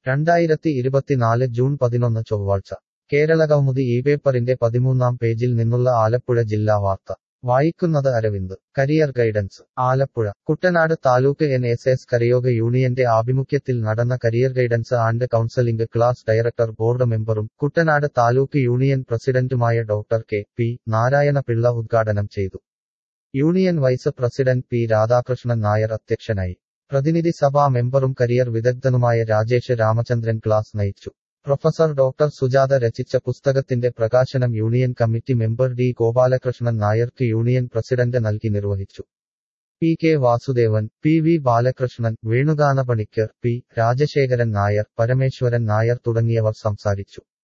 രണ്ടായിരത്തി ഇരുപത്തിനാല് ജൂൺ പതിനൊന്ന് ചൊവ്വാഴ്ച കേരളകൗമുദി ഈ പേപ്പറിന്റെ പതിമൂന്നാം പേജിൽ നിന്നുള്ള ആലപ്പുഴ ജില്ലാ വാർത്ത വായിക്കുന്നത് Aravind career guidance Alappuzha Kuttanad taluk N S S Karayoga യൂണിയന്റെ ആഭിമുഖ്യത്തിൽ നടന്ന career guidance and counselling class director board മെമ്പറും കുട്ടനാട് താലൂക്ക് യൂണിയൻ പ്രസിഡന്റുമായ doctor K P Narayana Pillai ഉദ്ഘാടനം ചെയ്തു union vice president P Radhakrishnan Nair അധ്യക്ഷനായി പ്രതിനിധി സഭാ മെമ്പറും കരിയർ വിദഗ്ധനുമായ രാജേഷ് രാമചന്ദ്രൻ ക്ലാസ് നയിച്ചു പ്രൊഫസർ ഡോക്ടർ സുജാത രചിച്ച പുസ്തകത്തിന്റെ പ്രകാശനം union committee member D Gopalakrishnan നായർക്ക് യൂണിയൻ പ്രസിഡന്റ് നൽകി നിർവഹിച്ചു P K Vasudevan P V Balakrishnan Venugana Panicker P Rajasekharan Nair Parameswaran Nair തുടങ്ങിയവർ സംസാരിച്ചു